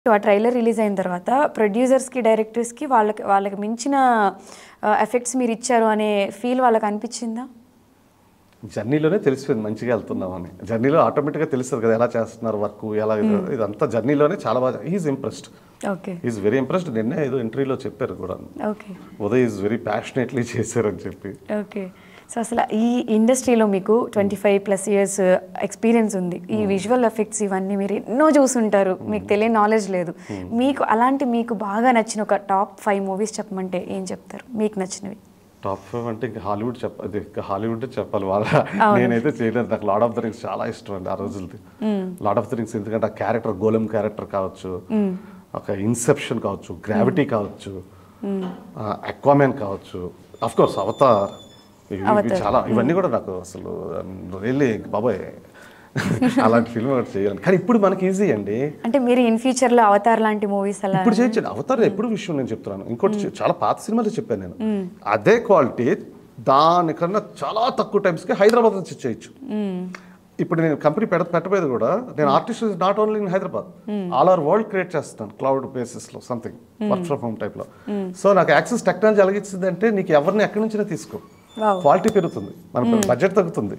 ఆ trailer release అయిన తర్వాత ప్రొడ్యూసర్స్కి డైరెక్టర్స్కి వాళ్ళకి వాళ్ళకి మించిన ఎఫెక్ట్స్ మీరు ఇచ్చారు అనే ఫీల్ వాళ్ళకి అనిపించిందా జర్నీలోనే తెలిసిపోయింది మంచిగా వెళ్తున్నామని జర్నీలో ఆటోమేటిక్గా తెలుస్తుంది కదా ఎలా చేస్తున్నారు వర్క్ ఎలా ఇది- ఇదంతా జర్నీలోనే చాలా బాగా is impressed okay is very impressed నిన్నే ఏదో ఇంటర్వ్యూలో చెప్పారు కూడా okay Uday is very passionately చేశారని చెప్పి ఓకే సో అసలు ఈ ఇండస్ట్రీలో మీకు twenty five plus years experience ఉంది ఈ విజువల్ ఎఫెక్ట్స్ ఇవన్నీ మీరు ఎన్నో చూసుంటారు మీకు తెలియని నాలెడ్జ్ లేదు మీకు అలాంటి మీకు బాగా నచ్చిన ఒక టాప్ ఫైవ్ మూవీస్ చెప్పమంటే ఏం చెప్తారు మీకు నచ్చినవి టాప్ ఫైవ్ అంటే ఇంకా హాలీవుడ్ చెప్ప అది ఇంకా హాలీవుడ్ చెప్పాలి వాళ్ళ నేనైతే చేయలేదు నాకు లాడ్ ఆఫ్ ద రింగ్స్ చాలా ఇష్టం అండి ఆ రోజులది లాడ్ ఆఫ్ ద రింగ్స్ ఎందుకంటే ఆ క్యారెక్టర్ గోలం క్యారెక్టర్ కావచ్చు ఒక ఇన్సెప్షన్ కావచ్చు గ్రావిటీ కావచ్చు అక్వామెన్ కావచ్చు అఫ్ కోర్స్ అవతార్ ఇవి- ఇవి చాలా ఇవన్నీ కూడా నాకు అసలు రియల్లీ బాబాయ్ అలాంటి ఫిల్మ్ ఒకటి చేయాలి కానీ ఇప్పుడు మనకి ఈజీ అండి అంటే మీరు ఇన్ ఫ్యూచర్లో అవతార్ లాంటి మూవీస్ అలా ఇప్పుడు చేయొచ్చు అవతార్ ఎప్పుడు విషయం నేను చెప్తున్నాను ఇంకోటి చే- చాలా పాత సినిమాలు చెప్పాను నేను అదే క్వాలిటీ దానికన్నా చాలా తక్కువ టైమ్స్కి హైదరాబాద్ నుంచి చేయొచ్చు ఇప్పుడు నేను కంపెనీ పెడ పెట్టబోయేది కూడా నేను artist not only in Hyderabad all over world create చేస్తాను క్లౌడ్ బేసిస్ లో something work from home type లో సో నాకు యాక్సెస్ టెక్నాలజీ ఎలాగిచ్చింది అంటే నీకు ఎవరిని ఎక్కడి నుంచినా తీసుకో Wow. క్వాలిటీ పెరుగుతుంది మన బడ్జెట్ తగ్గుతుంది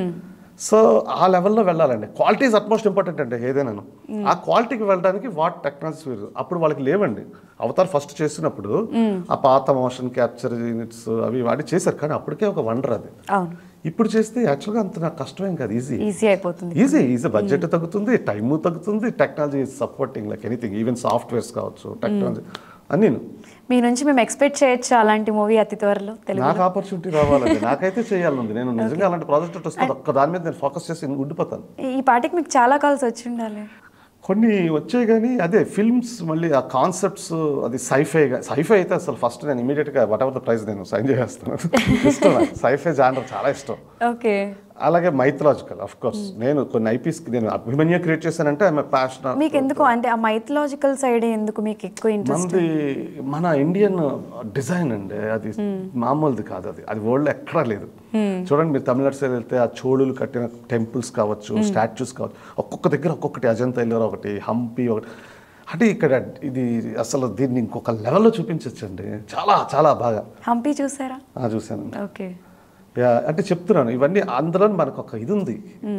సో ఆ లెవెల్లో వెళ్ళాలండి క్వాలిటీ ఇస్ అట్మోస్ట్ ఇంపార్టెంట్ అండి ఏదైనాను ఆ క్వాలిటీకి వెళ్ళడానికి వాట్ టెక్నాలజీ అప్పుడు వాళ్ళకి లేవండి అవతార్ ఫస్ట్ చేసినప్పుడు ఆ పాత మోషన్ క్యాప్చర్ యూనిట్స్ అవి వాడి చేశారు కానీ అప్పటికే ఒక వండర్ అది అవును ఇప్పుడు చేస్తే యాక్చువల్గా అంత నాకు కష్టమేం కాదు ఈజీ ఈజీ అయిపోతుంది ఈజీ ఈజీ బడ్జెట్ తగ్గుతుంది టైము తగ్గుతుంది technology supporting like anything even softwares కావచ్చు టెక్నాలజీ అన్నీ మీ నుంచి మేము ఎక్స్పెక్ట్ చేయొచ్చు అలాంటి మూవీ అతి త్వరలో తెలుగు నాకు ఆపర్చునిటీ రావాలండి నాకైతే చేయాలనుంది నేను నిజంగా అలాంటి ప్రాజెక్ట్ వస్తుంది ఒక్క దాని మీద నేను ఫోకస్ చేసి ఉండిపోతాను ఈ పాటికి మీకు చాలా కాల్స్ వచ్చి ఉండాలి కొన్ని వచ్చాయి కానీ అదే ఫిల్మ్స్ మళ్ళీ ఆ కాన్సెప్ట్స్ అది సైఫై సైఫై అయితే అసలు ఫస్ట్ నేను ఇమీడియట్గా వాట్ ఎవర్ ద ప్రైజ్ నేను సైన్ చేస్తాను ఇష్టం నాకు సైఫై జానర్ చాలా ఇష్టం ఓకే అలాగే మైథలాజికల్ అఫ్ కోర్స్ నేను కొన్ని ఐపీస్కి నేను అభిమన్యు క్రియేట్ చేశానంటే ఐఎమ్ ప్యాషన్ మీకు ఎందుకు అంటే ఆ మైథలాజికల్ సైడ్ ఎందుకు మీకు ఎక్కువ ఇంట్రెస్ట్ మనది మన ఇండియన్ డిజైన్ అండి అది మామూలుది కాదు అది అది వరల్డ్ ఎక్కడా లేదు చూడండి మీరు తమిళనాడు సైడ్ వెళ్తే ఆ చోళులు కట్టిన టెంపుల్స్ కావచ్చు స్టాచ్యూస్ కావచ్చు ఒక్కొక్క దగ్గర ఒక్కొక్కటి అజంతా ఎల్లోరా ఒకటి హంపి ఒకటి అంటే ఇక్కడ ఇది అసలు దీన్ని ఇంకొక లెవెల్లో చూపించవచ్చండి చాలా చాలా బాగా హంపి చూసారా ఆ, చూశాను ఓకే యా, అంటే చెప్తున్నాను ఇవన్నీ అందులో మనకు ఒక ఇది ఉంది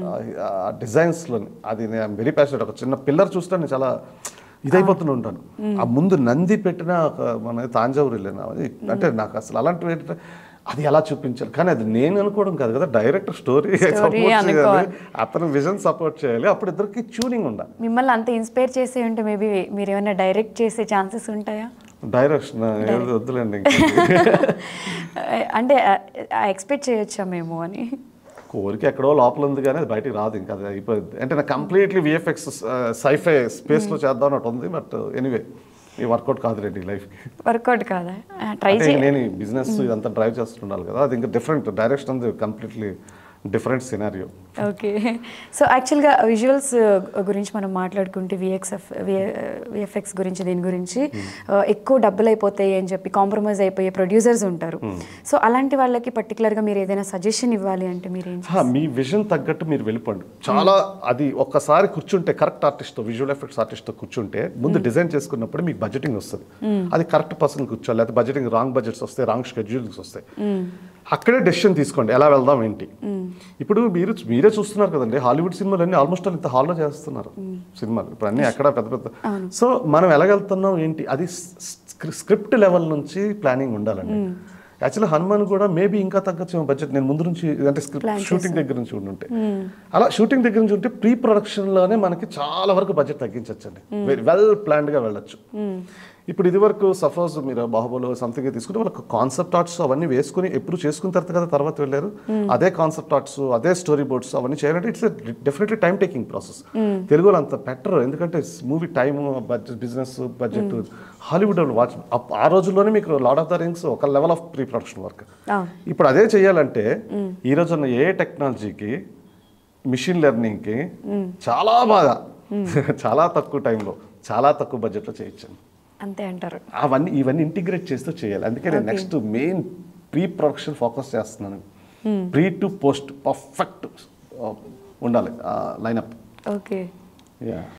ఆ డిజైన్స్లోని అది నేను వెరీ ప్యాషనెట్ ఒక చిన్న పిల్లర్ చూస్తే నేను చాలా ఇదైపోతూనే ఉంటాను ఆ ముందు నంది పెట్టిన ఒక మన తాంజావూరు వెళ్ళాను అది అంటే నాకు అసలు అలాంటివి ఏంటంటే అది ఎలా చూపించాలి కానీ అది నేను అనుకోవడం కాదు కదా డైరెక్టర్ స్టోరీ సపోర్ట్ చేయాలి అనుకోవాలి. అతను విజన్ సపోర్ట్ చేయాలి అప్పుడు ఇద్దరికి ట్యూనింగ్ ఉండాలి మిమ్మల్ని అంత ఇన్స్పైర్ చేసి ఉంటే మేబీ మీరు ఏమైనా డైరెక్ట్ చేసే ఛాన్సెస్ ఉంటాయా డైరెక్షన్ వద్దులేండి అంటే ఎక్స్పెక్ట్ చేయొచ్చా మేము అని కోరిక ఎక్కడో లోపల ఉంది కానీ అది బయటికి రాదు ఇంకా అది అయిపోయింది అంటే నాకు కంప్లీట్లీ విఎఫ్ఎక్స్ సైఫై స్పేస్లో చేద్దాం అన్నట్టు ఉంది బట్ ఎనీవే ఈ వర్కౌట్ కాదు రెడ్డి లైఫ్కి వర్కౌట్ కాదా ట్రై అంటే చేయ నేను బిజినెస్ ఇదంతా డ్రైవ్ చేస్తుండాలి కదా అది ఇంకా డిఫరెంట్ డైరెక్షన్ ఉంది completely different scenario okay so యాక్చువల్గా విజువల్స్ గురించి మనం మాట్లాడుకుంటే విఎక్స్ఎఫ్ విఎఫ్ఎక్స్ గురించి దీని గురించి uh, ఎక్కువ డబ్బులు అయిపోతాయి అని చెప్పి కాంప్రమైజ్ అయిపోయే ప్రొడ్యూసర్స్ ఉంటారు సో అలాంటి వాళ్ళకి పర్టికులర్గా మీరు ఏదైనా సజెషన్ ఇవ్వాలి అంటే మీరు ఏం హా, మీ విజన్ తగ్గట్టు మీరు వెళ్ళిపోండి చాలా అది ఒక్కసారి కూర్చుంటే కరెక్ట్ ఆర్టిస్ట్తో విజువల్ ఎఫెక్ట్స్ ఆర్టిస్ట్తో కూర్చుంటే ముందు డిజైన్ చేసుకున్నప్పుడు మీకు బడ్జెటింగ్ వస్తుంది అది కరెక్ట్ పర్సన్ కూర్చోవాలి లేకపోతే బడ్జెటింగ్ రాంగ్ బడ్జెట్స్ వస్తాయి రాంగ్ షెడ్యూల్స్ వస్తాయి అక్కడే డెసిషన్ తీసుకోండి ఎలా వెళ్దాం ఏంటి ఇప్పుడు మీరు మీరే చూస్తున్నారు కదండి హాలీవుడ్ సినిమాలు అన్ని ఆల్మోస్ట్ ఇంత హాల్లో చేస్తున్నారు సినిమాలు ఇప్పుడు అన్ని ఎక్కడ పెద్ద పెద్ద సో మనం ఎలాగెళ్తున్నాం ఏంటి అది స్క్రిప్ట్ లెవెల్ నుంచి ప్లానింగ్ ఉండాలండి యాక్చువల్లీ హనుమాన్ కూడా మేబీ ఇంకా తగ్గచ్చు బడ్జెట్ నేను ముందు నుంచి అంటే స్క్రిప్ట్ షూటింగ్ దగ్గర నుంచి ఉండుంటే అలా షూటింగ్ దగ్గర నుంచి ఉంటే ప్రీ ప్రొడక్షన్ లోనే మనకి చాలా వరకు బడ్జెట్ తగ్గించవచ్చండి వెల్ ప్లాన్డ్ గా వెళ్ళొచ్చు ఇప్పుడు ఇది వరకు సపోజ్ మీరు బాహుబలి సంథింగ్ తీసుకుంటే వాళ్ళకి కాన్సెప్ట్ ఆర్ట్స్ అవన్నీ వేసుకుని ఎప్పుడు చేసుకున్న తర్వాత కదా తర్వాత వెళ్ళారు అదే కాన్సెప్ట్ ఆర్ట్స్ అదే స్టోరీ బోర్డ్స్ అవన్నీ చేయాలంటే it's definitely time taking process తెలుగులో అంత పెట్టరు ఎందుకంటే movie time budget business budget Hollywood watch ఆ రోజుల్లోనే మీకు లాడ్ ఆఫ్ ద రింగ్స్ ఒక level of pre production work అవును ఇప్పుడు అదే చేయాలంటే ఈ రోజు ఉన్న ఏ టెక్నాలజీకి మిషన్ లెర్నింగ్కి చాలా బాగా చాలా తక్కువ టైంలో చాలా తక్కువ బడ్జెట్లో చేయొచ్చండి అంతే అంటారు అవన్నీ ఇవన్నీ ఇంటిగ్రేట్ చేస్తూ చేయాలి అందుకే నేను next main pre production focus చేస్తున్నాను ప్రీ టు పోస్ట్ పర్ఫెక్ట్ ఉండాలి లైనప్ ఓకే యా